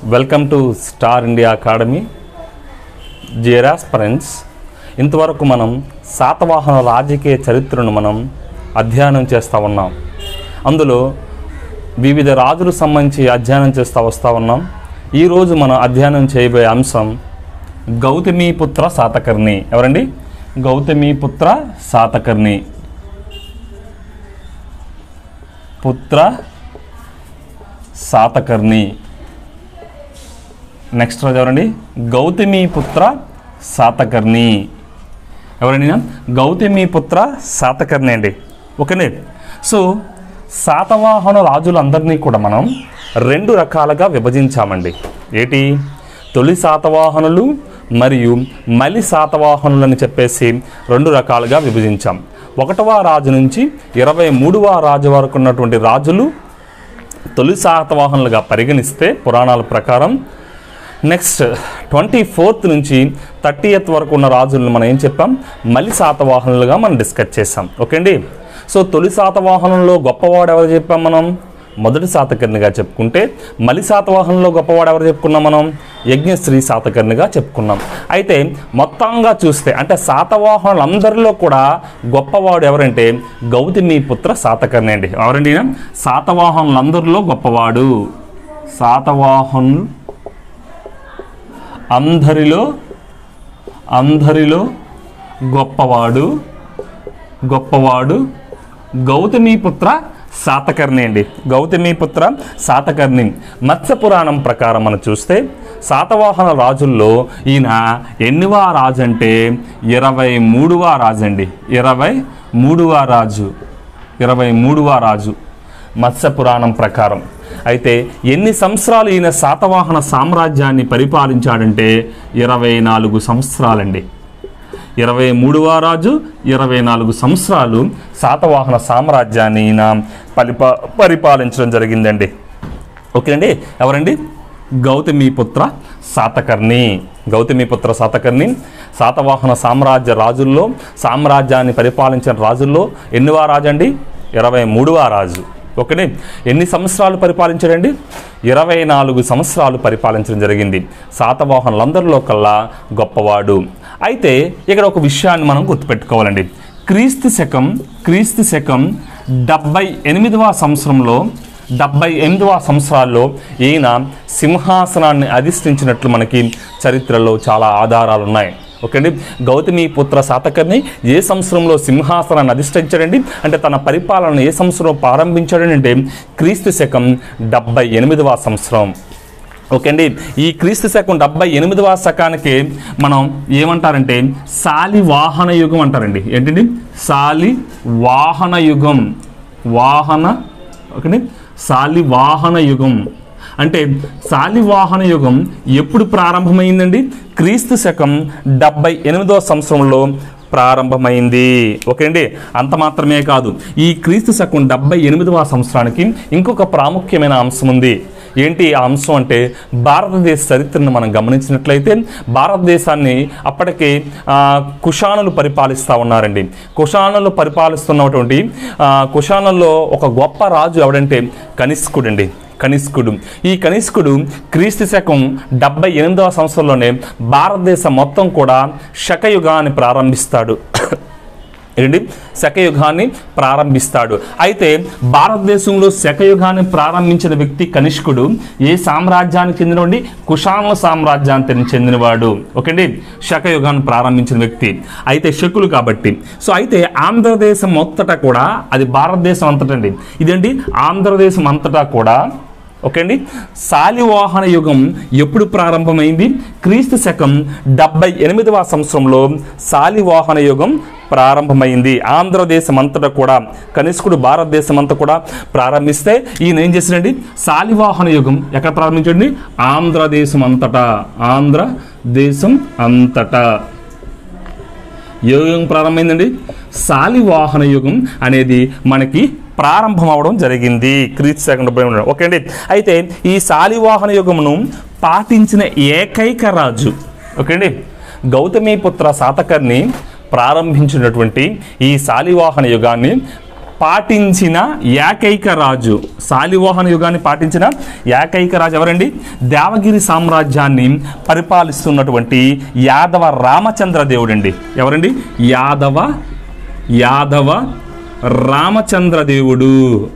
Welcome to star India academy జియరాస్పరెన్స్ ఇంతవరకు మనం శాతవాహన రాజకీయ చరిత్రను మనం అధ్యయనం చేస్తూ ఉన్నాం అందులో వివిధ రాజులు సంబంధించి అధ్యయనం చేస్తూ వస్తూ ఉన్నాం ఈరోజు మనం అధ్యయనం చేయబోయే అంశం గౌతమీపుత్ర శాతకర్ణి ఎవరండి గౌతమీపుత్ర శాతకర్ణి పుత్ర శాతకర్ణి నెక్స్ట్ రోజు ఎవరండి గౌతమీపుత్ర శాతకర్ణి ఎవరండి గౌతమీపుత్ర శాతకర్ణి అండి ఓకేనే సో శాతవాహన రాజులందరినీ కూడా మనం రెండు రకాలుగా విభజించామండి ఏంటి తొలి శాతవాహనులు మరియు మలి శాతవాహనులు అని చెప్పేసి రెండు రకాలుగా విభజించాం ఒకటవ రాజు నుంచి ఇరవై మూడవ రాజు వరకు ఉన్నటువంటి రాజులు తొలి శాతవాహనులుగా పరిగణిస్తే పురాణాల ప్రకారం నెక్స్ట్ ట్వంటీ ఫోర్త్ నుంచి థర్టీయత్ వరకు ఉన్న రాజులను మనం ఏం చెప్పాం మలి శాతవాహనులుగా మనం డిస్కస్ చేసాం ఓకే అండి సో తొలి శాతవాహనంలో గొప్పవాడు ఎవరు చెప్పాం మనం మొదటి శాతకర్ణిగా చెప్పుకుంటే మలి శాతవాహనంలో గొప్పవాడు ఎవరు చెప్పుకున్నాం మనం యజ్ఞశ్రీ శాతకర్ణిగా చెప్పుకున్నాం అయితే మొత్తంగా చూస్తే అంటే శాతవాహనులందరిలో కూడా గొప్పవాడు ఎవరంటే గౌతమి పుత్ర శాతకర్ణి అండి ఎవరండి ఈయన? శాతవాహనులందరిలో గొప్పవాడు శాతవాహనులు అందరిలో అందరిలో గొప్పవాడు గొప్పవాడు గౌతమీపుత్ర శాతకర్ణి అండి గౌతమీపుత్ర శాతకర్ణి మత్స్య పురాణం ప్రకారం మనం చూస్తే శాతవాహన రాజుల్లో ఈయన ఎన్నివా రాజు అంటే ఇరవై మూడువ రాజు అండి ఇరవై మూడువ రాజు ఇరవై మూడువ రాజు మత్స్య పురాణం ప్రకారం అయితే ఎన్ని సంవత్సరాలు ఈయన శాతవాహన సామ్రాజ్యాన్ని పరిపాలించాడంటే ఇరవై నాలుగు సంవత్సరాలండి ఇరవై మూడవ రాజు ఇరవై నాలుగు సంవత్సరాలు శాతవాహన సామ్రాజ్యాన్ని ఈయన పరిపా పరిపాలించడం జరిగిందండి ఓకేనండి ఎవరండి గౌతమీపుత్ర శాతకర్ణి గౌతమీపుత్ర శాతకర్ణి శాతవాహన సామ్రాజ్య రాజుల్లో సామ్రాజ్యాన్ని పరిపాలించిన రాజుల్లో ఎన్నివా రాజు అండి ఇరవై మూడవ రాజు ఓకేనే ఎన్ని సంవత్సరాలు పరిపాలించాడండి ఇరవై నాలుగు సంవత్సరాలు పరిపాలించడం జరిగింది శాతవాహనులందరిలో కల్లా గొప్పవాడు అయితే ఇక్కడ ఒక విషయాన్ని మనం గుర్తుపెట్టుకోవాలండి క్రీస్తు శకం క్రీస్తు శకం డెబ్బై ఎనిమిదవ సంవత్సరంలో డెబ్బై ఎనిమిదవ సంవత్సరాల్లో ఈయన సింహాసనాన్ని అధిష్ఠించినట్లు మనకి చరిత్రలో చాలా ఆధారాలు ఉన్నాయి ఓకే అండి గౌతమి పుత్ర శాతకర్ణి ఏ సంవత్సరంలో సింహాసనాన్ని అధిష్ఠించాడండి అంటే తన పరిపాలన ఏ సంవత్సరం ప్రారంభించాడని అంటే క్రీస్తు శకం డెబ్బై ఎనిమిదవ సంవత్సరం ఓకే అండి ఈ క్రీస్తు శకం డెబ్బై ఎనిమిదవ శకానికి మనం ఏమంటారంటే సాలి వాహన యుగం అంటారండి ఏంటండి సాలి వాహన యుగం వాహన ఓకే సాలి వాహన యుగం అంటే శాలివాహన యుగం ఎప్పుడు ప్రారంభమైందండి క్రీస్తు శకం డెబ్బై ఎనిమిదో సంవత్సరంలో ప్రారంభమైంది ఓకే అండి అంత మాత్రమే కాదు ఈ క్రీస్తు శకం డెబ్బై ఎనిమిదవ సంవత్సరానికి ఇంకొక ప్రాముఖ్యమైన అంశం ఉంది ఏంటి ఆ అంశం అంటే భారతదేశ చరిత్రను మనం గమనించినట్లయితే భారతదేశాన్ని అప్పటికే ఆ, కుషానులు పరిపాలిస్తూ ఉన్నారండి కుషానులు పరిపాలిస్తున్నటువంటి ఆ, కుషానుల్లో ఒక గొప్ప రాజు ఎవడంటే కనిష్కుడు అండి కనిష్కుడు ఈ కనిష్కుడు క్రీస్తు శకం డెబ్బై ఎనిమిదవ సంవత్సరంలోనే భారతదేశం మొత్తం కూడా శకయుగాన్ని ప్రారంభిస్తాడు ఏంటి శకయుగాన్ని ప్రారంభిస్తాడు అయితే భారతదేశంలో శకయుగాన్ని ప్రారంభించిన వ్యక్తి కనిష్కుడు ఏ సామ్రాజ్యానికి చెందినవాడి కుషానుల సామ్రాజ్యానికి చెందినవాడు ఓకేండి శకయుగాన్ని ప్రారంభించిన వ్యక్తి అయితే శకులు కాబట్టి సో అయితే ఆంధ్రదేశం మొత్తటా కూడా అది భారతదేశం అంతటండి ఇదేంటి ఆంధ్రదేశం అంతటా కూడా ఓకే అండి శాలివాహన యుగం ఎప్పుడు ప్రారంభమైంది క్రీస్తు శకం డెబ్బై ఎనిమిదవ సంవత్సరంలో శాలివాహన యుగం ప్రారంభమైంది ఆంధ్రదేశం అంతటా కూడా కనిష్కుడు భారతదేశం అంతా కూడా ప్రారంభిస్తే ఈయన ఏం చేశాడండి శాలివాహన యుగం ఎక్కడ ప్రారంభించండి ఆంధ్రదేశం అంతటా ఆంధ్రదేశం అంతటా ఏ యుగం ప్రారంభమైందండి శాలివాహన యుగం అనేది మనకి ప్రారంభం అవడం జరిగింది క్రీస్తు శకం డెబ్బై ఎనిమిది. ఓకే అండి అయితే ఈ శాలివాహన యుగమును పాటించిన ఏకైక రాజు ఓకే అండి గౌతమీపుత్ర శాతకర్ణి ప్రారంభించినటువంటి ఈ శాలివాహన యుగాన్ని పాటించిన ఏకైక రాజు శాలివాహన యుగాన్ని పాటించిన ఏకైక రాజు ఎవరండి దేవగిరి సామ్రాజ్యాన్ని పరిపాలిస్తున్నటువంటి యాదవ రామచంద్ర దేవుడండి ఎవరండి యాదవ యాదవ రామచంద్ర దేవుడు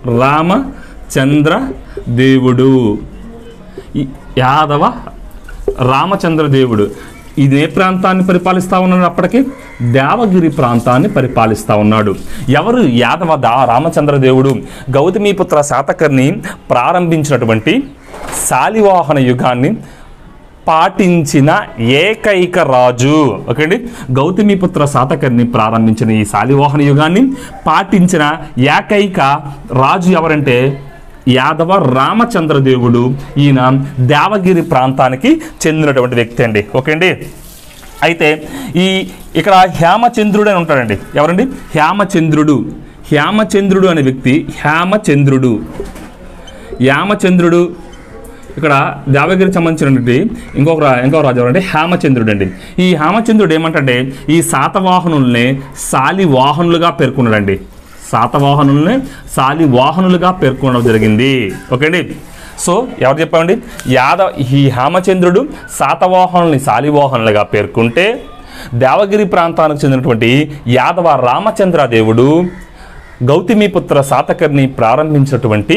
రామచంద్ర దేవుడు ఈ యాదవ రామచంద్ర దేవుడు ఇది ఏ ప్రాంతాన్ని పరిపాలిస్తా ఉన్నాడు అప్పటికి దేవగిరి ప్రాంతాన్ని పరిపాలిస్తా ఉన్నాడు ఎవరు యాదవ దా రామచంద్ర దేవుడు గౌతమీపుత్ర శాతకర్ణి ప్రారంభించినటువంటి శాలివాహన యుగాన్ని పాటించిన ఏకైక రాజు ఓకే అండి గౌతమిపుత్ర శాతకర్ణి ప్రారంభించిన ఈ శాలివాహన యుగాన్ని పాటించిన ఏకైక రాజు ఎవరంటే యాదవ రామచంద్ర దేవుడు ఈయన దేవగిరి ప్రాంతానికి చెందినటువంటి వ్యక్తి అండి ఓకే అండి అయితే ఈ ఇక్కడ హేమచంద్రుడు అని ఉంటాడండి ఎవరండి హేమచంద్రుడు హేమచంద్రుడు అనే వ్యక్తి హేమచంద్రుడు యామచంద్రుడు ఇక్కడ దేవగిరికి సంబంధించినటువంటి ఇంకొక రా- ఇంకొక రాజు ఎవరంటే హేమచంద్రుడు అండి ఈ హేమచంద్రుడు ఏమంటే ఈ శాతవాహనుల్ని శాలివాహనులుగా పేర్కొన్నాడండి శాతవాహనుల్ని శాలివాహనులుగా పేర్కొనడం జరిగింది ఓకే అండి సో ఎవరు చెప్పామండి యాదవ్ ఈ హేమచంద్రుడు శాతవాహనుల్ని శాలివాహనులుగా పేర్కొంటే దేవగిరి ప్రాంతానికి చెందినటువంటి యాదవ రామచంద్ర దేవుడు గౌతమిపుత్ర శాతకర్ణి ప్రారంభించినటువంటి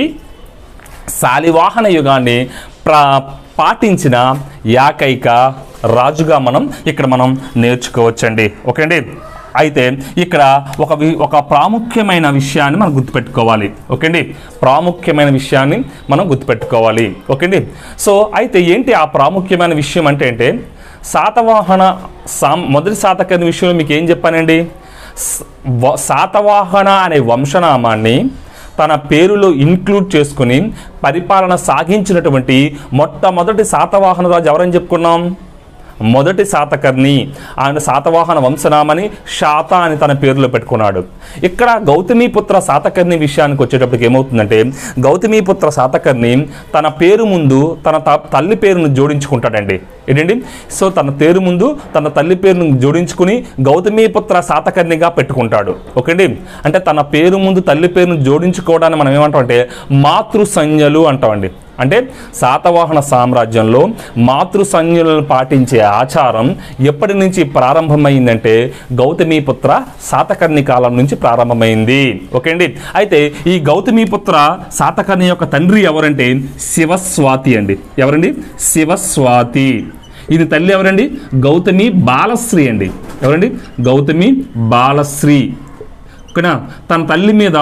శాలివాహన యుగాన్ని ప్రా పాటించిన ఏకైక రాజుగా మనం ఇక్కడ మనం నేర్చుకోవచ్చండి ఓకే అండి అయితే ఇక్కడ ఒక వి- ఒక ప్రాముఖ్యమైన విషయాన్ని మనం గుర్తుపెట్టుకోవాలి ఓకే అండి ప్రాముఖ్యమైన విషయాన్ని మనం గుర్తుపెట్టుకోవాలి ఓకే అండి సో అయితే ఏంటి ఆ ప్రాముఖ్యమైన విషయం అంటే అంటే శాతవాహన సాం మొదటి శాతకర్ణి విషయంలో మీకు ఏం చెప్పానండి స- వ- శాతవాహన అనే వంశనామాన్ని తన పేరులో ఇన్క్లూడ్ చేసుకుని పరిపాలన సాగించినటువంటి మొట్టమొదటి శాతవాహన రాజు ఎవరని చెప్పుకున్నాం మొదటి శాతకర్ణి ఆయన శాతవాహన వంశనామని శాత అని తన పేరులో పెట్టుకున్నాడు ఇక్కడ గౌతమీపుత్ర శాతకర్ణి విషయానికి వచ్చేటప్పటికి ఏమవుతుందంటే గౌతమీపుత్ర శాతకర్ణి తన పేరు ముందు తన త- తల్లి పేరును జోడించుకుంటాడండి ఏంటండి సో తన పేరు ముందు తన తల్లి పేరును జోడించుకుని గౌతమీపుత్ర శాతకర్ణిగా పెట్టుకుంటాడు ఓకేండి అంటే తన పేరు ముందు తల్లి పేరును జోడించుకోవడాన్ని మనం ఏమంటామంటే మాతృ సంజ్ఞలు అంటామండి అంటే శాతవాహన సామ్రాజ్యంలో మాతృ సంజ్ఞలను పాటించే ఆచారం ఎప్పటి నుంచి ప్రారంభమైందంటే గౌతమీపుత్ర శాతకర్ణి కాలం నుంచి ప్రారంభమైంది ఓకే అండి అయితే ఈ గౌతమీపుత్ర శాతకర్ణి యొక్క తండ్రి ఎవరంటే శివస్వాతి అండి ఎవరండి శివస్వాతి ఇది తల్లి ఎవరండి గౌతమి బాలశ్రీ అండి ఎవరండి గౌతమి బాలశ్రీ ఓకేనా తన తల్లి మీద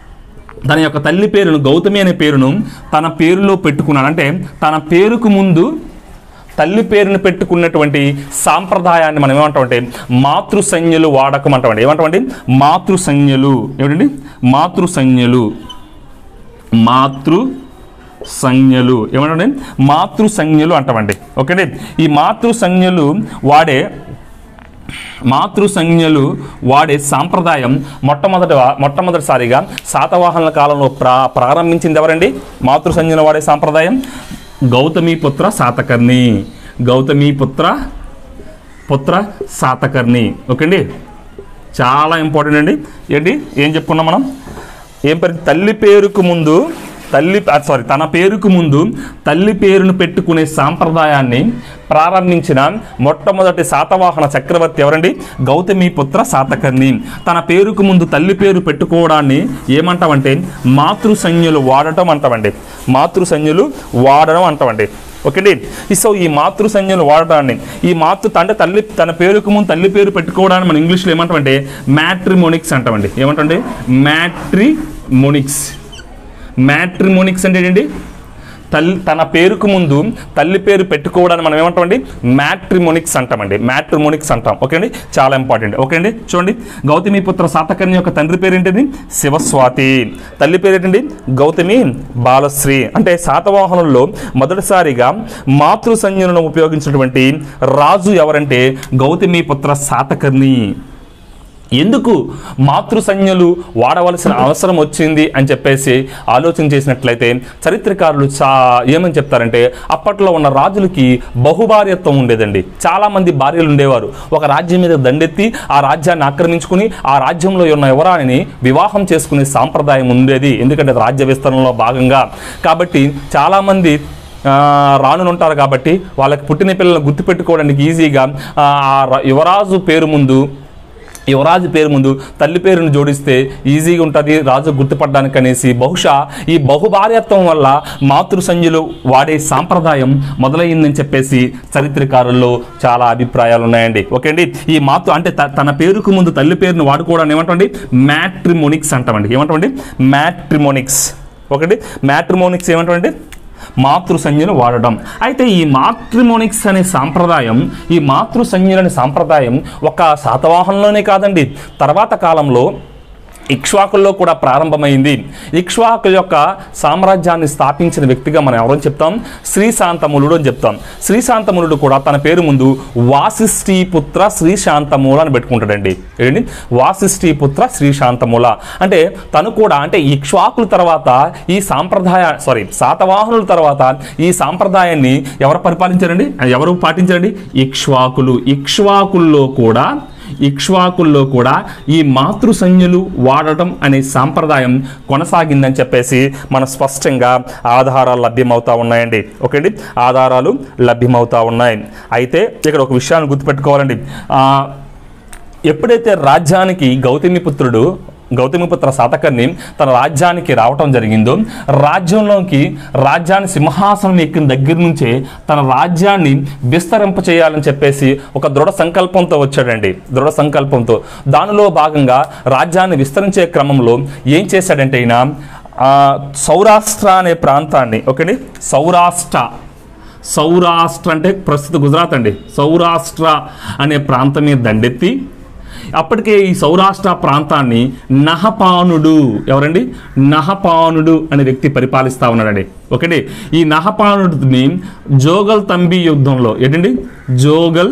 తన యొక్క తల్లి పేరును గౌతమి అనే పేరును తన పేరులో పెట్టుకున్నాడు అంటే తన పేరుకు ముందు తల్లి పేరును పెట్టుకున్నటువంటి సాంప్రదాయాన్ని మనం ఏమంటామంటే మాతృ సంజ్ఞలు వాడకం అంటామండి ఏమంటామండి మాతృ సంజ్ఞలు ఏమిటండి మాతృ సంజ్ఞలు మాతృ సంజ్ఞలు ఏమంటే మాతృ సంజ్ఞలు అంటామండి ఓకేండి ఈ మాతృ సంజ్ఞలు వాడే మాతృ సంజ్ఞలు వాడే సాంప్రదాయం మొట్టమొదట మొట్టమొదటిసారిగా శాతవాహనుల కాలంలో ప్రా ప్రారంభించింది ఎవరండి మాతృ సంజ్ఞలు వాడే సాంప్రదాయం గౌతమీపుత్ర శాతకర్ణి గౌతమీపుత్ర పుత్ర శాతకర్ణి ఓకే అండి చాలా ఇంపార్టెంట్ అండి ఏంటి ఏం చెప్పుకున్నాం మనం ఏం పేరు తల్లి పేరుకు ముందు తల్లి సారీ తన పేరుకు ముందు తల్లి పేరును పెట్టుకునే సాంప్రదాయాన్ని ప్రారంభించిన మొట్టమొదటి శాతవాహన చక్రవర్తి ఎవరండి గౌతమీపుత్ర శాతకర్ణి తన పేరుకు ముందు తల్లి పేరు పెట్టుకోవడాన్ని ఏమంటామంటే మాతృ సంజ్ఞలు వాడటం అంటామండి మాతృ సంజ్ఞలు వాడడం అంటామండి ఓకేండి సో ఈ మాతృ సంజ్ఞలు వాడటాన్ని ఈ మాతృ అంటే తల్లి తన పేరుకు ముందు తల్లి పేరు పెట్టుకోవడాన్ని మనం ఇంగ్లీష్లో ఏమంటామంటే మ్యాట్రిమోనిక్స్ అంటామండి ఏమంటామండి మ్యాట్రిమోనిక్స్ మ్యాట్రిమోనిక్స్ అంటే ఏంటండి తల్లి తన పేరుకు ముందు తల్లి పేరు పెట్టుకోవడాన్ని మనం ఏమంటామండి మ్యాట్రిమోనిక్స్ అంటామండి మ్యాట్రిమోనిక్స్ అంటాం ఓకే అండి చాలా ఇంపార్టెంట్ ఓకే అండి చూడండి గౌతమిపుత్ర శాతకర్ణి యొక్క తండ్రి పేరు ఏంటండి శివస్వాతి తల్లి పేరు ఏంటండి గౌతమి బాలశ్రీ అంటే శాతవాహనుల్లో మొదటిసారిగా మాతృ సంజ్ఞలను ఉపయోగించినటువంటి రాజు ఎవరంటే గౌతమిపుత్ర శాతకర్ణి ఎందుకు మాతృ సంజ్ఞలు వాడవలసిన అవసరం వచ్చింది అని చెప్పేసి ఆలోచన చేసినట్లయితే చరిత్రకారులు చా ఏమని చెప్తారంటే అప్పట్లో ఉన్న రాజులకి బహుభార్యత్వం ఉండేదండి చాలా మంది భార్యలు ఉండేవారు ఒక రాజ్యం మీద దండెత్తి ఆ రాజ్యాన్ని ఆక్రమించుకుని ఆ రాజ్యంలో ఉన్న యువరాణిని వివాహం చేసుకునే సాంప్రదాయం ఉండేది ఎందుకంటే అది రాజ్య విస్తరణలో భాగంగా కాబట్టి చాలామంది ఆ, రానునుంటారు కాబట్టి వాళ్ళకి పుట్టిన పిల్లలను గుర్తుపెట్టుకోవడానికి ఈజీగా ఆ, ఆ ర- యువరాజు పేరు ముందు యువరాజు పేరు ముందు తల్లి పేరును జోడిస్తే ఈజీగా ఉంటుంది రాజు గుర్తుపడడానికి అనేసి బహుశా ఈ బహుభార్యత్వం వల్ల మాతృ సంధ్యలు వాడే సాంప్రదాయం మొదలైందని చెప్పేసి చరిత్రకారుల్లో చాలా అభిప్రాయాలు ఉన్నాయండి ఓకే అండి ఈ మాతృ అంటే త- తన పేరుకు ముందు తల్లి పేరును వాడుకోవడానికి ఏమంటామండి మ్యాట్రిమోనిక్స్ అంటామండి ఏమంటామండి మ్యాట్రిమోనిక్స్ ఒకటి మ్యాట్రిమోనిక్స్ ఏమంటామండి మాతృ సంజ్ఞను వాడడం అయితే ఈ మాతృమోనిక్స్ అనే సాంప్రదాయం ఈ మాతృ సంజ్ఞలు అనే సాంప్రదాయం ఒక శాతవాహనంలోనే కాదండి తర్వాత కాలంలో ఇక్ష్వాకుల్లో కూడా ప్రారంభమైంది ఇక్ష్వాకు యొక్క సామ్రాజ్యాన్ని స్థాపించిన వ్యక్తిగా మనం ఎవరని చెప్తాం శ్రీశాంతములుడు అని చెప్తాం శ్రీశాంతములుడు కూడా తన పేరు ముందు వాసిష్ఠీపుత్ర శ్రీశాంతమూల అని పెట్టుకుంటాడండి ఏంటి వాసిష్ఠీపుత్ర శ్రీశాంతమూల అంటే తను కూడా అంటే ఇక్ష్వాకుల తర్వాత ఈ సాంప్రదాయ సారీ శాతవాహనుల తర్వాత ఈ సాంప్రదాయాన్ని ఎవరు పరిపాలించారండి ఎవరు పాటించారండి ఇక్ష్వాకులు ఇక్ష్వాకుల్లో కూడా ఇక్ష్వాకుల్లో కూడా ఈ మాతృ సంజ్ఞలు వాడటం అనే సాంప్రదాయం కొనసాగిందని చెప్పేసి మన స్పష్టంగా ఆధారాలు లభ్యమవుతా ఉన్నాయండి ఓకే అండి ఆధారాలు లభ్యమవుతా ఉన్నాయి అయితే ఇక్కడ ఒక విషయాన్ని గుర్తుపెట్టుకోవాలండి ఆ, ఎప్పుడైతే రాజ్యానికి గౌతమిపుత్రుడు గౌతమిపుత్ర శాతకర్ణి తన రాజ్యానికి రావటం జరిగిందో రాజ్యంలోకి రాజ్యాన్ని సింహాసనం ఎక్కిన దగ్గర నుంచే తన రాజ్యాన్ని విస్తరింప చేయాలని చెప్పేసి ఒక దృఢ సంకల్పంతో వచ్చాడండి దృఢ సంకల్పంతో దానిలో భాగంగా రాజ్యాన్ని విస్తరించే క్రమంలో ఏం చేశాడంటే ఈయన ఆ, సౌరాష్ట్ర అనే ప్రాంతాన్ని ఓకేండి సౌరాష్ట్ర సౌరాష్ట్ర అంటే ప్రస్తుత గుజరాత్ అండి సౌరాష్ట్ర అనే ప్రాంతం మీద దండెత్తి అప్పటికే ఈ సౌరాష్ట్ర ప్రాంతాన్ని నహపానుడు ఎవరండి నహపానుడు అనే వ్యక్తి పరిపాలిస్తా ఉన్నాడండి ఓకేండి ఈ నహపానుడిని జోగల్ తంబి యుద్ధంలో ఏంటండి జోగల్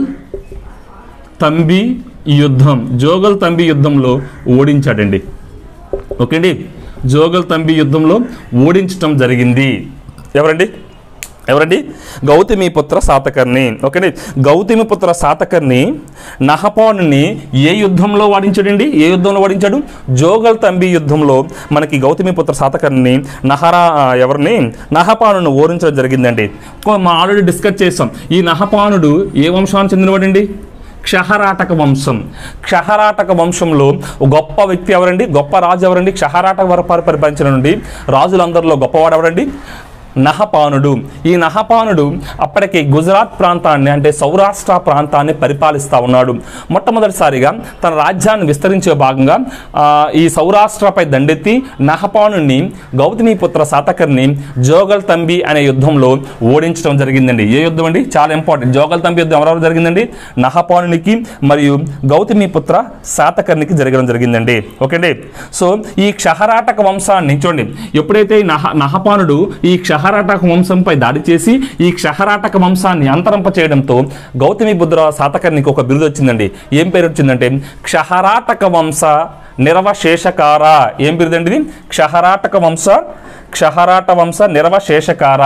తంబి యుద్ధం జోగల్ తంబి యుద్ధంలో ఓడించాడండి ఓకే అండి జోగల్ తంబి యుద్ధంలో ఓడించటం జరిగింది ఎవరండి ఎవరండి గౌతమిపుత్ర శాతకర్ణి ఓకేండి గౌతమిపుత్ర శాతకర్ణి నహపానుని ఏ యుద్ధంలో వాడించాడండి ఏ యుద్ధంలో వాడించాడు జోగల్ తంబి యుద్ధంలో మనకి గౌతమిపుత్ర శాతకర్ణి నహరా ఆ, ఎవరిని నహపానుని ఓడించడం జరిగిందండి కో- మనం ఆల్రెడీ డిస్కస్ చేసాం ఈ నహపానుడు ఏ వంశానికి చెందినవాడండి క్షహరాటక వంశం క్షహరాటక వంశంలో గొప్ప వ్యక్తి ఎవరండి గొప్ప రాజు ఎవరండి క్షహరాటక వరపారి పరిపాలించిన నుండి రాజులందరిలో గొప్పవాడు ఎవరండి నహపానుడు ఈ నహపానుడు అప్పటికి గుజరాత్ ప్రాంతాన్ని అంటే సౌరాష్ట్ర ప్రాంతాన్ని పరిపాలిస్తూ ఉన్నాడు మొట్టమొదటిసారిగా తన రాజ్యాన్ని విస్తరించే భాగంగా ఆ, ఈ సౌరాష్ట్రపై దండెత్తి నహపానుని గౌతమిపుత్ర శాతకర్ని జోగల్ తంబి అనే యుద్ధంలో ఓడించడం జరిగిందండి ఏ యుద్ధం అండి చాలా ఇంపార్టెంట్ జోగల్ తంబి యుద్ధం ఎవరెవరు జరిగిందండి నహపానునికి మరియు గౌతమిపుత్ర శాతకర్నికి జరగడం జరిగిందండి ఓకే అండి సో ఈ క్షహరాటక వంశాన్ని చూడండి ఎప్పుడైతే ఈ నహ నహపానుడు ఈ క్షహరాటక వంశంపై దాడి చేసి ఈ క్షహరాటక వంశాన్ని అంతరింప చేయడంతో గౌతమి బుద్ధ శాతకర్నికి ఒక బిరుదు వచ్చిందండి ఏం పేరు వచ్చిందంటే క్షహరాటక వంశ నిరవశేషకార ఏం బిరుదండి ఇది క్షహరాటక వంశ క్షహరాట వంశ నిరవశేషకార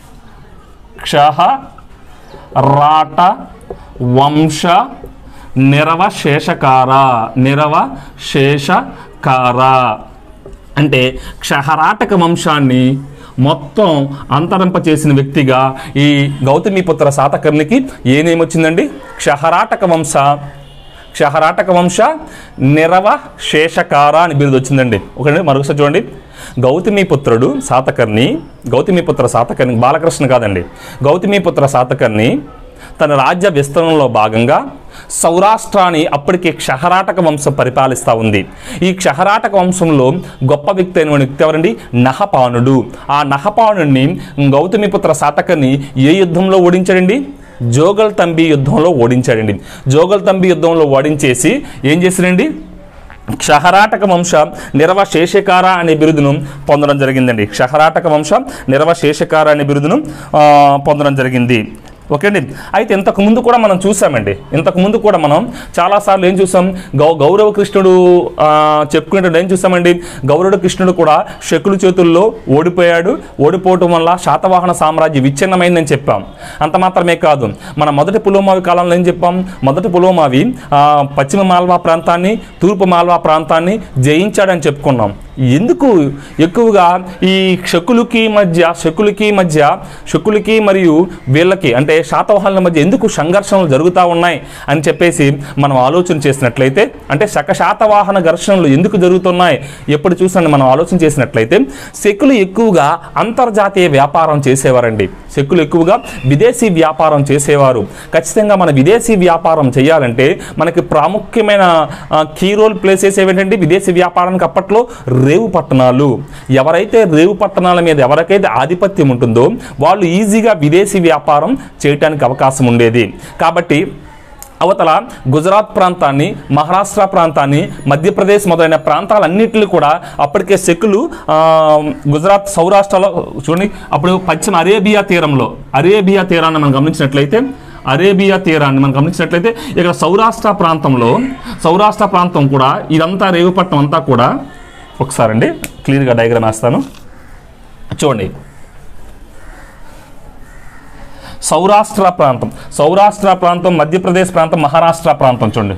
క్షహ రాట వంశ నిరవ శేషకార నిరవ శేషకార అంటే క్షహరాటక వంశాన్ని మొత్తం అంతరింప చేసిన వ్యక్తిగా ఈ గౌతమిపుత్ర శాతకర్ణికి ఏ నేమ్ వచ్చిందండి క్షహరాటక వంశ క్షహరాటక వంశ నిరవ శేషకార అని బిరుదు వచ్చిందండి ఒకటి మరొకసారి చూడండి గౌతమిపుత్రుడు శాతకర్ణి గౌతమిపుత్ర శాతకర్ణి బాలకృష్ణ కాదండి గౌతమిపుత్ర శాతకర్ణి తన రాజ్య విస్తరణలో భాగంగా సౌరాష్ట్రాన్ని అప్పటికే క్షహరాటక వంశం పరిపాలిస్తూ ఉంది ఈ క్షహరాటక వంశంలో గొప్ప వ్యక్తి అయిన వ్యక్తి ఎవరండి నహపానుడు ఆ నహపానుడిని గౌతమిపుత్ర శాతకర్ణి ఏ యుద్ధంలో ఓడించాడండి జోగల్ తంబి యుద్ధంలో ఓడించాడండి జోగల్ తంబి యుద్ధంలో ఓడించేసి ఏం చేశాడండి క్షహరాటక వంశ నిరవశేషకార అనే బిరుదును పొందడం జరిగిందండి క్షహరాటక వంశ నిరవశేషకార అనే బిరుదును ఆ, పొందడం జరిగింది ఓకే అండి అయితే ఇంతకు ముందు కూడా మనం చూసామండి ఇంతకు ముందు కూడా మనం చాలాసార్లు ఏం చూసాం గౌ గౌరవ కృష్ణుడు ఆ, చెప్పుకునేటప్పుడు ఏం చూసామండి గౌరవ కృష్ణుడు కూడా శకుల చేతుల్లో ఓడిపోయాడు ఓడిపోవటం వల్ల శాతవాహన సామ్రాజ్యం విచ్ఛిన్నమైందని చెప్పాం అంత మాత్రమే కాదు మన మొదటి పులోమావి కాలంలో ఏం చెప్పాం మొదటి పులోమావి ఆ, పశ్చిమ మాల్వా ప్రాంతాన్ని తూర్పు మాల్వా ప్రాంతాన్ని జయించాడని చెప్పుకున్నాం ఎందుకు ఎక్కువగా ఈ శకులకి మధ్య శకులకి మధ్య శకులకి మరియు వీళ్ళకి అంటే శాతవాహనుల మధ్య ఎందుకు సంఘర్షణలు జరుగుతూ ఉన్నాయి అని చెప్పేసి మనం ఆలోచన చేసినట్లయితే అంటే శక శాతవాహన ఘర్షణలు ఎందుకు జరుగుతున్నాయి ఎప్పుడు చూసాను మనం ఆలోచన చేసినట్లయితే శకులు ఎక్కువగా అంతర్జాతీయ వ్యాపారం చేసేవారండి శకులు ఎక్కువగా విదేశీ వ్యాపారం చేసేవారు ఖచ్చితంగా మన విదేశీ వ్యాపారం చేయాలంటే మనకి ప్రాముఖ్యమైన కీ రోల్ ప్లేస్ చేసేవేంటంటే విదేశీ వ్యాపారానికి అప్పట్లో రేవు పట్టణాలు ఎవరైతే రేవు పట్టణాల మీద ఎవరికైతే ఆధిపత్యం ఉంటుందో వాళ్ళు ఈజీగా విదేశీ వ్యాపారం చేయటానికి అవకాశం ఉండేది కాబట్టి అవతల గుజరాత్ ప్రాంతాన్ని మహారాష్ట్ర ప్రాంతాన్ని మధ్యప్రదేశ్ మొదలైన ప్రాంతాలన్నింటినీ కూడా అప్పటికే శకులు ఆ, గుజరాత్ సౌరాష్ట్రలో చూడండి అప్పుడు పశ్చిమ అరేబియా తీరంలో అరేబియా తీరాన్ని మనం గమనించినట్లయితే అరేబియా తీరాన్ని మనం గమనించినట్లయితే ఇక్కడ సౌరాష్ట్ర ప్రాంతంలో సౌరాష్ట్ర ప్రాంతం కూడా ఇదంతా రేవుపట్నం అంతా కూడా ఒకసారండి క్లియర్గా డయాగ్రామ్ వేస్తాను చూడండి సౌరాష్ట్ర ప్రాంతం సౌరాష్ట్ర ప్రాంతం మధ్యప్రదేశ్ ప్రాంతం మహారాష్ట్ర ప్రాంతం చూడండి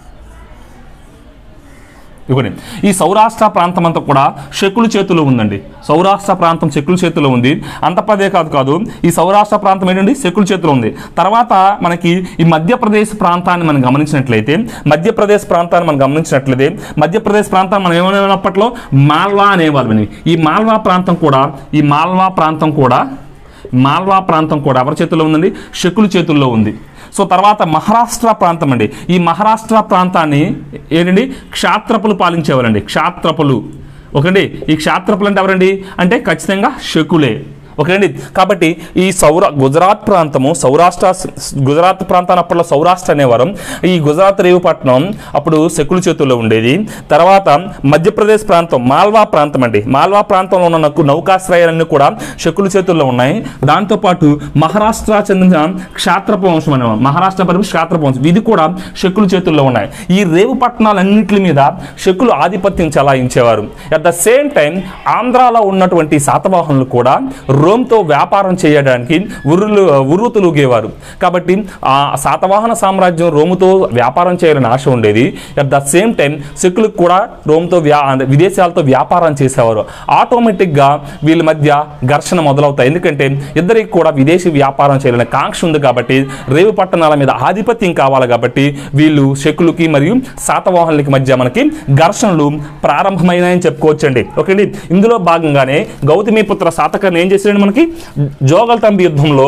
ఇవ్వండి ఈ సౌరాష్ట్ర ప్రాంతం అంతా కూడా శకుల చేతిలో ఉందండి సౌరాష్ట్ర ప్రాంతం శకుల చేతిలో ఉంది అంతపదే కాదు కాదు ఈ సౌరాష్ట్ర ప్రాంతం ఏంటండి శకుల చేతిలో ఉంది తర్వాత మనకి ఈ మధ్యప్రదేశ్ ప్రాంతాన్ని మనం గమనించినట్లయితే మధ్యప్రదేశ్ ప్రాంతాన్ని మనం గమనించినట్లయితే మధ్యప్రదేశ్ ప్రాంతాన్ని మనం ఏమనేటప్పట్లో మాల్వా అనేవాళ్ళని ఈ మాల్వా ప్రాంతం కూడా ఈ మాల్వా ప్రాంతం కూడా మాల్వా ప్రాంతం కూడా ఎవరి చేతుల్లో ఉందండి శకుల చేతుల్లో ఉంది సో తర్వాత మహారాష్ట్ర ప్రాంతం అండి ఈ మహారాష్ట్ర ప్రాంతాన్ని ఏంటండి క్షాత్రపులు పాలించేవారండి క్షాత్రపులు ఓకేండి ఈ క్షాత్రపులు అంటే ఎవరండి అంటే ఖచ్చితంగా శకులే ఓకేండి కాబట్టి ఈ సౌర గుజరాత్ ప్రాంతము సౌరాష్ట్ర గుజరాత్ ప్రాంతాన్ని అప్పట్లో సౌరాష్ట్ర అనేవారు ఈ గుజరాత్ రేవుపట్నం అప్పుడు శకుల చేతుల్లో ఉండేది తర్వాత మధ్యప్రదేశ్ ప్రాంతం మాల్వా ప్రాంతం అండి మాల్వా ప్రాంతంలో ఉన్న నౌక- నౌకాశ్రయాలన్నీ కూడా శకుల చేతుల్లో ఉన్నాయి దాంతోపాటు మహారాష్ట్ర చెందిన క్షాత్రప వంశం అనేవారు మహారాష్ట్ర పరిమి క్షాత్రప వంశం ఇది కూడా శకుల చేతుల్లో ఉన్నాయి ఈ రేవు పట్టణాలన్నింటి మీద శకులు ఆధిపత్యం చెలాయించేవారు అట్ ద సేమ్ టైం ఆంధ్రాలో ఉన్నటువంటి శాతవాహనులు కూడా రోమ్తో వ్యాపారం చేయడానికి ఉర్రులు ఉర్రుతులుగేవారు కాబట్టి ఆ శాతవాహన సామ్రాజ్యం రోముతో వ్యాపారం చేయాలని ఆశ ఉండేది అట్ ద సేమ్ టైం సిక్కులకు కూడా రోమ్తో వ్యా అంటే విదేశాలతో వ్యాపారం చేసేవారు ఆటోమేటిక్గా వీళ్ళ మధ్య ఘర్షణ మొదలవుతాయి ఎందుకంటే ఇద్దరికి కూడా విదేశీ వ్యాపారం చేయాలనే కాంక్ష ఉంది కాబట్టి రేవు పట్టణాల మీద ఆధిపత్యం కావాలి కాబట్టి వీళ్ళు శకులకి మరియు శాతవాహనులకి మధ్య మనకి ఘర్షణలు ప్రారంభమైనాయని చెప్పుకోవచ్చండి ఓకే అండి ఇందులో భాగంగానే గౌతమిపుత్ర శాతకర్ణి ఏం చేశాడు మనకి జోగల్తంబి యుద్ధంలో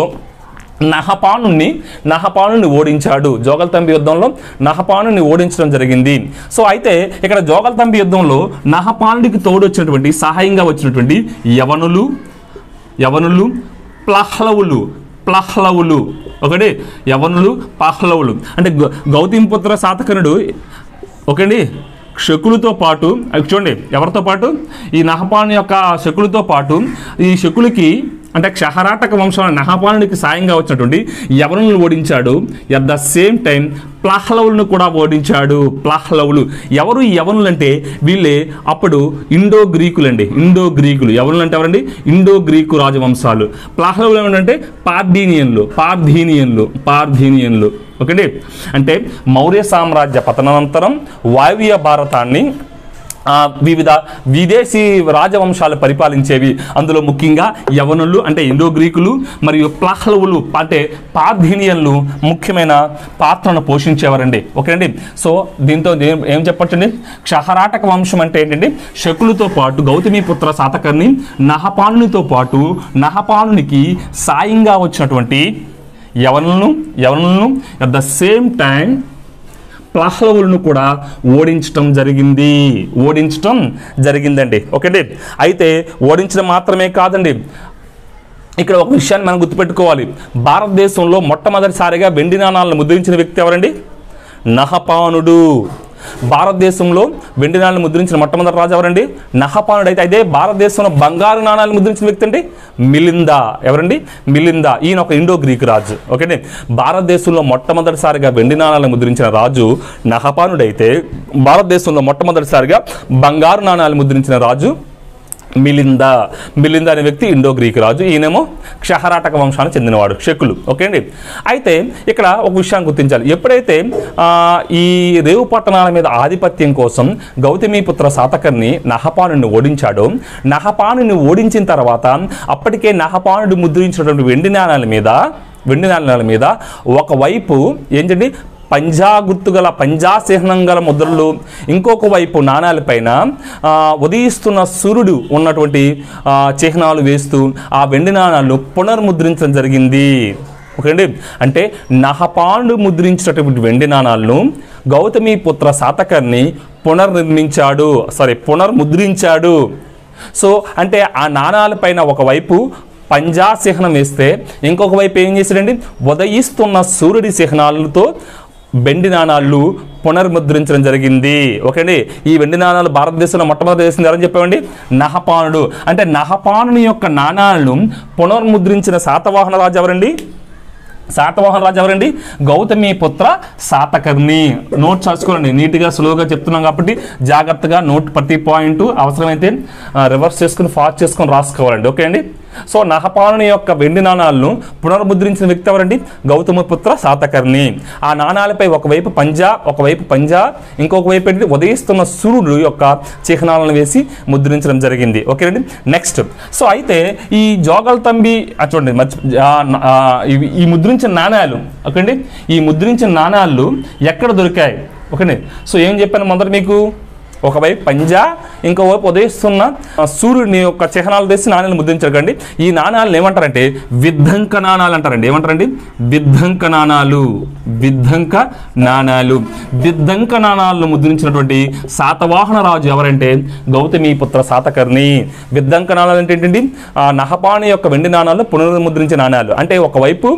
నహపానుని నహపానుని ఓడించాడు జోగల్తంబి యుద్ధంలో నహపానుని ఓడించడం జరిగింది సో అయితే ఇక్కడ జోగల్తంబి యుద్ధంలో నహపానుడికి తోడు వచ్చినటువంటి సహాయంగా వచ్చినటువంటి యవనులు యవనులు ప్లహ్లవులు ప్లహ్లవులు ఒకటి యవనులు పహ్లవులు అంటే గౌ- గౌతమిపుత్ర శాతకర్ణుడు ఓకేండి శకులతో పాటు అవి చూడండి ఎవరితో పాటు ఈ నహపాను యొక్క శకులతో పాటు ఈ శకులకి అంటే క్షహరాటక వంశంలో నహపానుడికి సాయంగా వచ్చినటువంటి యవనులను ఓడించాడు ఎట్ ద సేమ్ టైం ప్లహ్లవులను కూడా ఓడించాడు ప్లహ్లవులు ఎవరు ఈ యవనులు అంటే వీళ్ళే అప్పుడు ఇండో గ్రీకులండి ఇండో గ్రీకులు యవనులు అంటే ఎవరండి ఇండో గ్రీకు రాజవంశాలు ప్లహ్లవులు ఏమంటే పార్థీనియన్లు పార్థీనియన్లు పార్థీనియన్లు ఓకేండి అంటే మౌర్య సామ్రాజ్య పతనానంతరం వాయువ్య భారతాన్ని ఆ, వివిధ విదేశీ రాజవంశాలు పరిపాలించేవి అందులో ముఖ్యంగా యవనులు అంటే ఇండో గ్రీకులు మరియు ప్లాహ్లవులు అంటే పార్థీనియన్లు ముఖ్యమైన పాత్రను పోషించేవారండి ఓకేనండి సో దీంతో దే- ఏం చెప్పొచ్చండి క్షహరాటక వంశం అంటే ఏంటంటే శకులతో పాటు గౌతమిపుత్ర శాతకర్ణి నహపానునితో పాటు నహపానునికి సాయంగా వచ్చినటువంటి యవనులను యవనులను అట్ ద సేమ్ టైం ప్లహ్లవులను కూడా ఓడించటం జరిగింది ఓడించటం జరిగిందండి ఓకేండి అయితే ఓడించడం మాత్రమే కాదండి ఇక్కడ ఒక విషయాన్ని మనం గుర్తుపెట్టుకోవాలి భారతదేశంలో మొట్టమొదటిసారిగా వెండి నాణాలను ముద్రించిన వ్యక్తి ఎవరండి నహపానుడు భారతదేశంలో వెండి నాణాలు ముద్రించిన మొట్టమొదటి రాజు ఎవరండి నహపానుడు అయితే అదే భారతదేశంలో బంగారు నాణాలు ముద్రించిన వ్యక్తి అండి మిలిందా ఎవరండి మిలిందా ఈయన ఒక ఇండో గ్రీక్ రాజు ఓకేనే భారతదేశంలో మొట్టమొదటిసారిగా వెండి నాణాలు ముద్రించిన రాజు నహపానుడైతే భారతదేశంలో మొట్టమొదటిసారిగా బంగారు నాణాలు ముద్రించిన రాజు మిలిందా మిలిందా అనే వ్యక్తి ఇండో గ్రీక్ రాజు ఈయనేమో క్షహరాటక వంశానికి చెందినవాడు షకులు ఓకే అండి అయితే ఇక్కడ ఒక విషయాన్ని గుర్తించాలి ఎప్పుడైతే ఆ, ఈ రేవు పట్టణాల మీద ఆధిపత్యం కోసం గౌతమిపుత్ర శాతకర్ని నహపానుని ఓడించాడో నహపానుని ఓడించిన తర్వాత అప్పటికే నహపానుడు ముద్రించినటువంటి వెండి నాణాల మీద వెండి నాణాల మీద ఒకవైపు ఏంటండి పంజా గుర్తు గల పంజా చిహ్నం గల ముద్రలు ఇంకొక వైపు నాణాలపైన ఆ, ఉదయిస్తున్న సూర్యుడు ఉన్నటువంటి ఆ, చిహ్నాలు వేస్తూ ఆ వెండి నాణాలను పునర్ముద్రించడం జరిగింది ఓకే అండి అంటే నహపాండు ముద్రించినటువంటి వెండి నాణాలను గౌతమి పుత్ర శాతకర్ని పునర్నిర్మించాడు సారీ పునర్ముద్రించాడు సో అంటే ఆ నాణాలపైన ఒకవైపు పంజా చిహ్నం వేస్తే ఇంకొక వైపు ఏం చేశాడండి ఉదయిస్తున్న సూర్యుడి చిహ్నాలతో వెండి నాణాలు పునర్ముద్రించడం జరిగింది ఓకే అండి ఈ వెండి నాణాలు భారతదేశంలో మొట్టమొదటి దేశం ఎవరని చెప్పామండి నహపానుడు అంటే నహపానుని యొక్క నాణాలను పునర్ముద్రించిన శాతవాహన రాజు ఎవరండి శాతవాహన రాజు ఎవరండి గౌతమి పుత్ర శాతకర్ణి నోట్ చేసుకోండి నీట్గా సులువుగా చెప్తున్నాం కాబట్టి జాగ్రత్తగా నోట్ ప్రతి పాయింట్ అవసరమైతే ఆ, రివర్స్ చేసుకుని ఫాస్ట్ చేసుకొని రాసుకోవాలండి ఓకే అండి సో నహపానుని యొక్క వెండి నాణాలను పునర్ముద్రించిన వ్యక్తి ఎవరండి గౌతమ పుత్ర శాతకర్ణి ఆ నాణాలపై ఒకవైపు పంజా ఒకవైపు పంజా ఇంకొక వైపు ఏంటి ఉదయిస్తున్న సూర్యుడు యొక్క చిహ్నాలను వేసి ముద్రించడం జరిగింది ఓకేనండి నెక్స్ట్ సో అయితే ఈ జోగల్ తంబి ఆ చూడండి మర్చి ఆ, ఆ, ఇవి- ఈ ముద్రించిన నాణాలు ఓకేండి ఈ ముద్రించిన నాణాలు ఎక్కడ దొరికాయి ఓకేండి సో ఏం చెప్పాను మొదట మీకు ఒకవైపు పంజా ఇంకోవైపు ఉదయిస్తున్న ఆ, సూర్యుడిని యొక్క చిహ్నాలు తెసి నాణ్యాలు ముద్రించకండి ఈ నాణాలను ఏమంటారంటే విద్ధంక నాణాలు అంటారండి ఏమంటారండి విద్ధంక నాణాలు విద్ధంక నాణాలు విద్ధంక నాణాలను ముద్రించినటువంటి శాతవాహన రాజు ఎవరంటే గౌతమి పుత్ర శాతకర్ణి విద్ధంక నాణాలు అంటే ఏంటండి ఆ నహపాణి యొక్క వెండి నాణాలు పునర్ముద్రించిన నాణాలు అంటే ఒకవైపు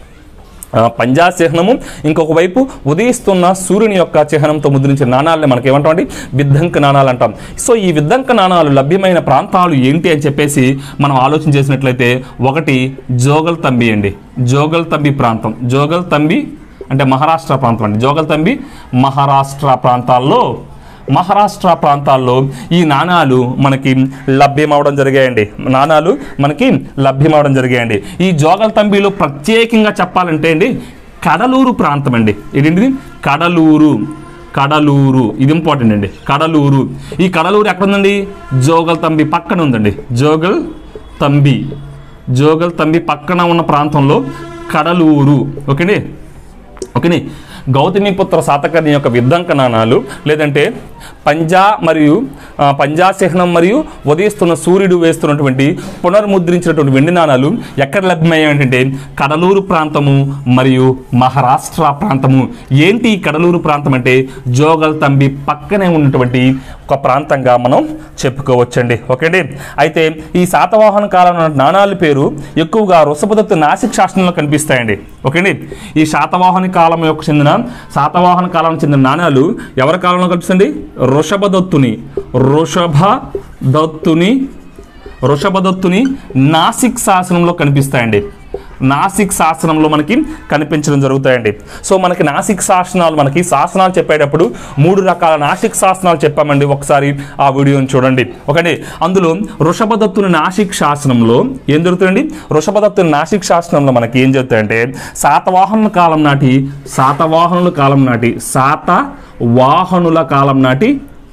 ఆ, పంజా చిహ్నము ఇంకొక వైపు ఉదయిస్తున్న సూర్యుని యొక్క చిహ్నంతో ముద్రించిన నాణాలని మనకి ఏమంటామండి విద్ధంక నాణాలు అంటాం సో ఈ విద్ధంక నాణాలు లభ్యమైన ప్రాంతాలు ఏంటి అని చెప్పేసి మనం ఆలోచన చేసినట్లయితే ఒకటి జోగల్ తంబి అండి జోగల్ తంబి ప్రాంతం జోగల్ తంబి అంటే మహారాష్ట్ర ప్రాంతం అండి జోగల్ తంబి మహారాష్ట్ర ప్రాంతాల్లో మహారాష్ట్ర ప్రాంతాల్లో ఈ నాణాలు మనకి లభ్యమవడం జరిగాయండి నాణాలు మనకి లభ్యమవడం జరిగాయండి ఈ జోగల్ తంబిలో ప్రత్యేకంగా చెప్పాలంటే అండి కడలూరు ప్రాంతం అండి ఏంటండి కడలూరు కడలూరు ఇది ఇంపార్టెంట్ అండి కడలూరు ఈ కడలూరు ఎక్కడ ఉందండి జోగల్ తంబి పక్కన ఉందండి జోగల్ తంబి జోగల్ తంబి పక్కన ఉన్న ప్రాంతంలో కడలూరు ఓకేండి ఓకేని గౌతమిపుత్ర శాతకర్ణి యొక్క విద్దంక నాణాలు లేదంటే పంజా మరియు ఆ, పంజా చిహ్నం మరియు ఉదయిస్తున్న సూర్యుడు వేస్తున్నటువంటి పునర్ముద్రించినటువంటి వెండి నాణాలు ఎక్కడ లభ్యమయ్యాయి ఏంటంటే కడలూరు ప్రాంతము మరియు మహారాష్ట్ర ప్రాంతము ఏంటి ఈ కడలూరు ప్రాంతం అంటే జోగల్ తంబి పక్కనే ఉన్నటువంటి ఒక ప్రాంతంగా మనం చెప్పుకోవచ్చండి ఓకే అండి అయితే ఈ శాతవాహన కాలం నాణాల పేరు ఎక్కువగా వృషభదత్తు నాసిక్ శాసనంలో కనిపిస్తాయండి ఓకే అండి ఈ శాతవాహన కాలం యొక్క చెందిన శాతవాహన కాలం చెందిన నాణాలు ఎవరి కాలంలో కనిపిస్తుంది వృషభదత్తుని వృషభ దత్తుని వృషభదత్తుని నాసిక్ శాసనంలో కనిపిస్తాయండి నాసిక్ శాసనంలో మనకి కనిపించడం జరుగుతాయండి సో మనకి నాసిక్ శాసనాలు మనకి శాసనాలు చెప్పేటప్పుడు మూడు రకాల నాసిక్ శాసనాలు చెప్పామండి ఒకసారి ఆ వీడియోని చూడండి ఓకే అందులో వృషభదత్తుని నాసిక్ శాసనంలో ఏం జరుగుతుందండి వృషభదత్తుని నాసిక్ శాసనంలో మనకి ఏం జరుగుతాయంటే శాతవాహనుల కాలం నాటి శాతవాహనుల కాలం నాటి శాతవాహనుల కాలం నాటి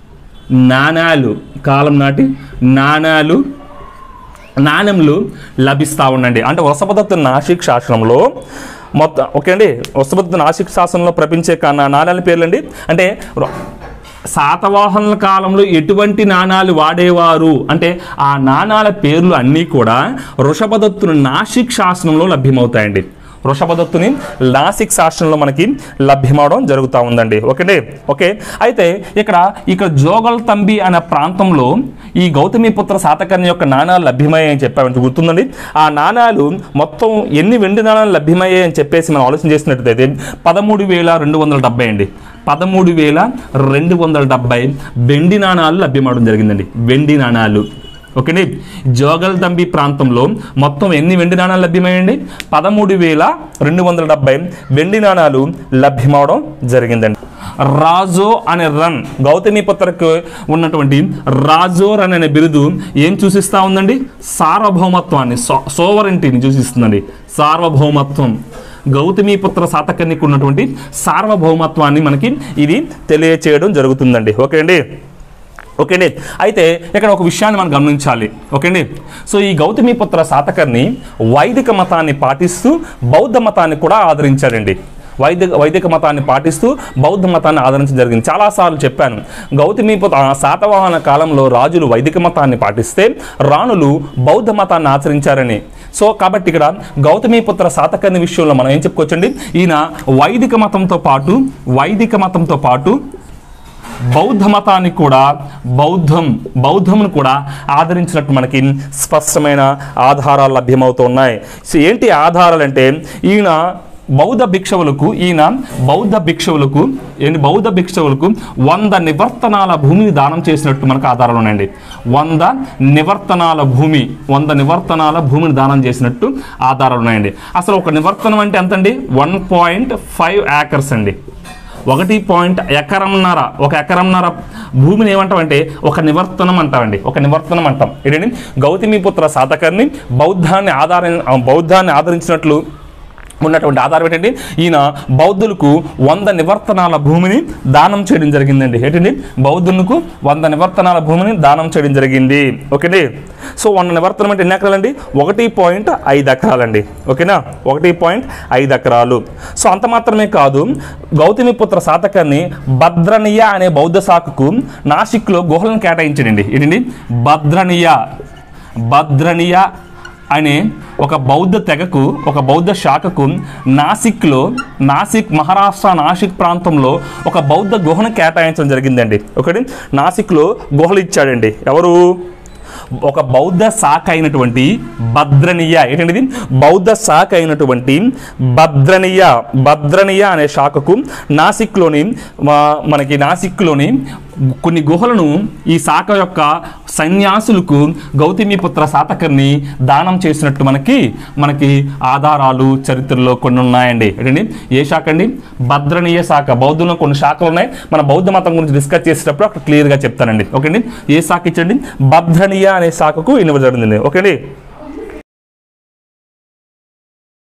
నాణాలు కాలం నాటి నాణాలు నాణ్యములు లభిస్తూ ఉండండి అంటే వసపదత్తు నాసిక్ శాసనంలో మొత్తం ఓకే అండి వసపదత్తు నాసిక్ శాసనంలో ప్రపంచే కా- నా- నాణ్యాల పేర్లండి అంటే ర- శాతవాహనుల కాలంలో ఎటువంటి నాణాలు వాడేవారు అంటే ఆ నాణాల పేర్లు అన్నీ కూడా వృషభదత్తుని నాసిక్ శాసనంలో లభ్యమవుతాయండి వృషభదత్తుని నాసిక్ శాసనంలో మనకి లభ్యమవడం జరుగుతూ ఉందండి ఓకేండి ఓకే అయితే ఇక్కడ ఇక్కడ జోగల్ తంబి అనే ప్రాంతంలో ఈ గౌతమిపుత్ర శాతకర్ణి యొక్క నాణాలు లభ్యమయ్యాయని చెప్పామంటే గుర్తుందండి ఆ నాణాలు మొత్తం ఎన్ని వెండి నాణాలు లభ్యమయ్యాయని చెప్పేసి మనం ఆలోచన చేసినట్లయితే పదమూడు వేల రెండు వందల డెబ్బై అండి పదమూడు వేల రెండు వందల డెబ్బై వెండి నాణాలు లభ్యమవడం జరిగిందండి వెండి నాణాలు ఓకేండి జోగల్ దంబి ప్రాంతంలో మొత్తం ఎన్ని వెండి నాణాలు లభ్యమయ్యండి పదమూడు వేల రెండు వందల డెబ్బై వెండి నాణాలు లభ్యమవడం జరిగిందండి రాజో అనే రన్ గౌతమిపుత్రకు ఉన్నటువంటి రాజోర్ అనే బిరుదు ఏం చూసిస్తా ఉందండి సార్వభౌమత్వాన్ని సో- సోవరెంటీని సూచిస్తుందండి సార్వభౌమత్వం గౌతమిపుత్ర శాతకర్ణికి ఉన్నటువంటి సార్వభౌమత్వాన్ని మనకి ఇది తెలియచేయడం జరుగుతుందండి ఓకే అండి ఓకే అండి అయితే ఇక్కడ ఒక విషయాన్ని మనం గమనించాలి ఓకే అండి సో ఈ గౌతమిపుత్ర శాతకర్ణి వైదిక మతాన్ని పాటిస్తూ బౌద్ధ మతాన్ని కూడా ఆదరించాడండి వైదిక వైదిక మతాన్ని పాటిస్తూ బౌద్ధ మతాన్ని ఆదరించడం జరిగింది చాలాసార్లు చెప్పాను గౌతమిపుత్ర ఆ శాతవాహన కాలంలో రాజులు వైదిక మతాన్ని పాటిస్తే రాణులు బౌద్ధ మతాన్ని ఆచరించారని సో కాబట్టి ఇక్కడ గౌతమిపుత్ర శాతకర్ణి విషయంలో మనం ఏం చెప్పుకోవచ్చండి ఈయన వైదిక మతంతో పాటు వైదిక మతంతో పాటు బౌద్ధ మతాన్ని కూడా బౌద్ధం బౌద్ధమును కూడా ఆదరించినట్టు మనకి స్పష్టమైన ఆధారాలు లభ్యమవుతున్నాయి సో ఏంటి ఆధారాలు అంటే ఈయన బౌద్ధ భిక్షవులకు ఈయన బౌద్ధ భిక్షవులకు ఏంటి బౌద్ధ భిక్షవులకు వంద నివర్తనాల భూమిని దానం చేసినట్టు మనకు ఆధారాలు ఉన్నాయండి వంద నివర్తనాల భూమి వంద నివర్తనాల భూమిని దానం చేసినట్టు ఆధారాలు ఉన్నాయండి అసలు ఒక నివర్తనం అంటే ఎంతండి వన్ పాయింట్ ఫైవ్ యాకర్స్ అండి ఒకటి పాయింట్ ఎకరంన్నర ఒక ఎకరంన్నర భూమిని ఏమంటామంటే ఒక నివర్తనం అంటామండి ఒక నివర్తనం అంటాం ఏంటండి గౌతమిపుత్ర సాధకర్ని బౌద్ధాన్ని ఆధార బౌద్ధాన్ని ఆదరించినట్లు ఉన్నటువంటి ఆధారం ఏంటంటే ఈయన బౌద్ధులకు వంద నివర్తనాల భూమిని దానం చేయడం జరిగిందండి ఏంటండి బౌద్ధులకు వంద నివర్తనాల భూమిని దానం చేయడం జరిగింది ఓకేండి సో వంద నివర్తనం అంటే ఎన్ని ఎకరాలండి ఒకటి పాయింట్ ఐదు ఎకరాలండి ఓకేనా ఒకటి పాయింట్ ఐదు ఎకరాలు సో అంత మాత్రమే కాదు గౌతమిపుత్ర శాతకాన్ని భద్రనియ అనే బౌద్ధ శాఖకు నాసిక్లో గుహలను కేటాయించడండి ఏంటండి భద్రనియ భద్రనియ అనే ఒక బౌద్ధ తెగకు ఒక బౌద్ధ శాఖకు నాసిక్లో నాసిక్ మహారాష్ట్ర నాసిక్ ప్రాంతంలో ఒక బౌద్ధ గుహను కేటాయించడం జరిగిందండి ఒకటి నాసిక్లో గుహలు ఇచ్చాడండి ఎవరు ఒక బౌద్ధ శాఖ అయినటువంటి భద్రనీయ ఏంటంటే బౌద్ధ శాఖ అయినటువంటి భద్రనీయ భద్రనీయ అనే శాఖకు నాసిక్లోని మా- మనకి నాసిక్లోని కొన్ని గుహలను ఈ శాఖ యొక్క సన్యాసులకు గౌతమిపుత్ర శాతకర్ని దానం చేసినట్టు మనకి మనకి ఆధారాలు చరిత్రలో కొన్ని ఉన్నాయండి ఏంటండి ఏ శాఖ అండి భద్రనీయ శాఖ బౌద్ధంలో కొన్ని శాఖలు ఉన్నాయి మన బౌద్ధ మతం గురించి డిస్కస్ చేసేటప్పుడు అక్కడ క్లియర్గా చెప్తానండి ఓకే అండి ఏ శాఖ ఇచ్చండి భద్రనీయ అనే శాఖకు ఇవ్వడం జరిగింది ఓకే అండి